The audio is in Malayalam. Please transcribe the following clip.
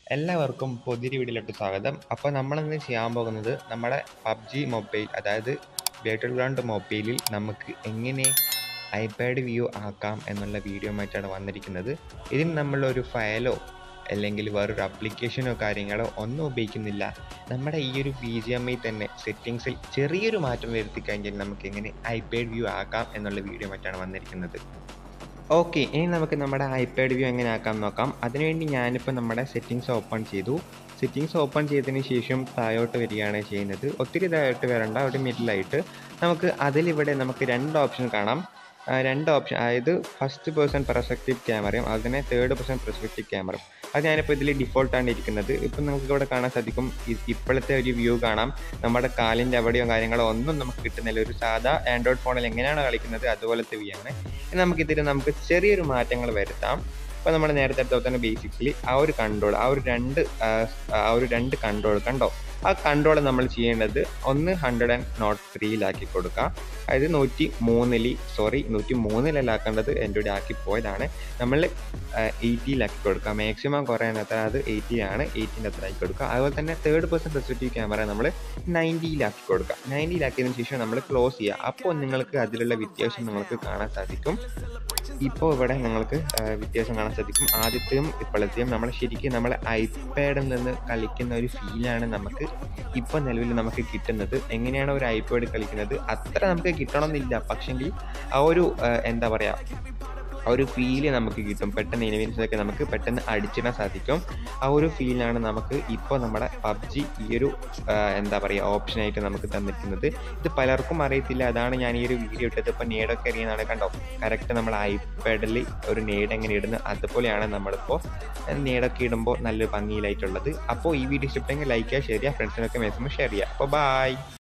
എല്ലാവർക്കും പുതിയൊരു വീഡിയോയിലോട്ട് സ്വാഗതം അപ്പോൾ നമ്മളിന്ന് ചെയ്യാൻ പോകുന്നത് നമ്മുടെ പബ്ജി മൊബൈൽ അതായത് ബാറ്റിൽ ഗ്രൗണ്ട് മൊബൈലിൽ നമുക്ക് എങ്ങനെ ഐപാഡ് വ്യൂ ആക്കാം എന്നുള്ള വീഡിയോ ആയിട്ടാണ് വന്നിരിക്കുന്നത് ഇതിന് നമ്മളൊരു ഫയലോ അല്ലെങ്കിൽ വേറൊരു അപ്ലിക്കേഷനോ കാര്യങ്ങളോ ഒന്നും ഉപയോഗിക്കുന്നില്ല നമ്മുടെ ഈ ഒരു ബി ജി എം ഐ തന്നെ സെറ്റിങ്സിൽ ചെറിയൊരു മാറ്റം വരുത്തി കഴിഞ്ഞാൽ നമുക്ക് എങ്ങനെ ഐപാഡ് വ്യൂ ആക്കാം എന്നുള്ള വീഡിയോ ആയിട്ടാണ് വന്നിരിക്കുന്നത് ഓക്കെ ഇനി നമുക്ക് നമ്മുടെ ഐപാഡ് വ്യൂ എങ്ങനെ ആക്കാം നോക്കാം അതിനുവേണ്ടി ഞാനിപ്പോൾ നമ്മുടെ സെറ്റിങ്സ് ഓപ്പൺ ചെയ്തു സെറ്റിങ്സ് ഓപ്പൺ ചെയ്തതിന് ശേഷം താഴോട്ട് വരികയാണ് ചെയ്യുന്നത് ഒത്തിരി താഴോട്ട് വരണ്ട ഒരു മിഡിലായിട്ട് നമുക്ക് അതിലിവിടെ നമുക്ക് രണ്ട് ഓപ്ഷൻ കാണാം ആ, രണ്ട് ഓപ്ഷൻ അതായത് ഫസ്റ്റ് പേഴ്സൺ പെർസ്പെക്റ്റീവ് ക്യാമറയും അതിനെ തേർഡ് പേഴ്സൺ പെർസ്പെക്റ്റീവ് ക്യാമറയും അത് ഞാനിപ്പോൾ ഇതിൽ ഡിഫോൾട്ടാണ് ഇരിക്കുന്നത് ഇപ്പം നമുക്ക് ഇവിടെ കാണാൻ സാധിക്കും ഇ- ഇപ്പോഴത്തെ ഒരു വ്യൂ കാണാം നമ്മുടെ കാലിൻ്റെ അവിടെയോ കാര്യങ്ങളോ ഒന്നും നമുക്ക് കിട്ടുന്നില്ല ഒരു സാധാ ആൻഡ്രോയിഡ് ഫോണിൽ എങ്ങനെയാണ് കളിക്കുന്നത് അതുപോലത്തെ വ്യൂ ആണ് ഇനി നമുക്കിതിൽ നമുക്ക് ചെറിയൊരു മാറ്റങ്ങൾ വരുത്താം ഇപ്പോൾ നമ്മൾ നേരത്തെ എടുത്ത തന്നെ ബേസിക്കലി ആ ഒരു കൺട്രോൾ ആ ഒരു രണ്ട് ആ, ആ ഒരു രണ്ട് കൺട്രോൾ കണ്ടോ ആ കൺട്രോൾ നമ്മൾ ചെയ്യേണ്ടത് ഒന്ന് ഹൺഡ്രഡ് ആൻഡ് നോട്ട് ത്രീയിലാക്കി കൊടുക്കുക അതായത് നൂറ്റി മൂന്നിൽ സോറി നൂറ്റി മൂന്നിലാക്കേണ്ടത് എൻ്റെ കൂടെ ആക്കി പോയതാണ് നമ്മൾ എയ്റ്റിയിലാക്കി കൊടുക്കുക മാക്സിമം കുറയാനത്ര അത് എയ്റ്റി ആണ് എയ്റ്റീൻ്റെ അത്ര ആക്കി കൊടുക്കുക അതുപോലെ തന്നെ തേർഡ് പേഴ്സൺ പെർസ്പെക്റ്റീവ് ക്യാമറ നമ്മൾ നയൻറ്റിയിലാക്കി കൊടുക്കുക നയൻറ്റിയിലാക്കിയതിന് ശേഷം നമ്മൾ ക്ലോസ് ചെയ്യുക അപ്പോൾ നിങ്ങൾക്ക് അതിലുള്ള വ്യത്യാസം നിങ്ങൾക്ക് കാണാൻ സാധിക്കും ഇപ്പോൾ ഇവിടെ നിങ്ങൾക്ക് ആ, വ്യത്യാസം കാണാൻ സാധിക്കും ആദ്യത്തെയും ഇപ്പോഴത്തെയും നമ്മൾ ശരിക്കും നമ്മൾ ഐപാഡിൽ നിന്ന് കളിക്കുന്ന ഒരു ഫീലാണ് നമുക്ക് ഇപ്പോൾ നിലവിൽ നമുക്ക് കിട്ടുന്നത് എങ്ങനെയാണ് ഒരു ഐപാഡ് കളിക്കുന്നത് അത്ര നമുക്ക് കിട്ടണമെന്നില്ല പക്ഷെങ്കിൽ ആ ഒരു ആ, എന്താ പറയുക ആ ഒരു ഫീല് നമുക്ക് കിട്ടും പെട്ടെന്ന് എനിമീൻസിനൊക്കെ നമുക്ക് പെട്ടെന്ന് അടിച്ചിടാൻ സാധിക്കും ആ ഒരു ഫീലാണ് നമുക്ക് ഇപ്പോൾ നമ്മുടെ പബ്ജി ഈ ഒരു ആ, എന്താ പറയുക ഓപ്ഷനായിട്ട് നമുക്ക് തന്നിരിക്കുന്നത് ഇത് പലർക്കും അറിയത്തില്ല അതാണ് ഞാൻ ഈ ഒരു വീഡിയോ ഇട്ടത് ഇപ്പോൾ നേടൊക്കെ അറിയുന്നതാണ് കണ്ടോ കറക്റ്റ് നമ്മൾ ഐപാഡിൽ ഒരു നേട് എങ്ങനെ ഇടുന്നത് അതുപോലെയാണ് നമ്മളിപ്പോൾ നേടൊക്കെ ഇടുമ്പോൾ നല്ലൊരു ഭംഗിയിലായിട്ടുള്ളത് അപ്പോൾ ഈ വീഡിയോ ഇഷ്ടപ്പെട്ടെങ്കിൽ ലൈക്ക് ചെയ്യുക ഷെയർ ചെയ്യുക ഫ്രണ്ട്സിനൊക്കെ മാക്സിമം ഷെയർ ചെയ്യുക അപ്പോൾ ബൈ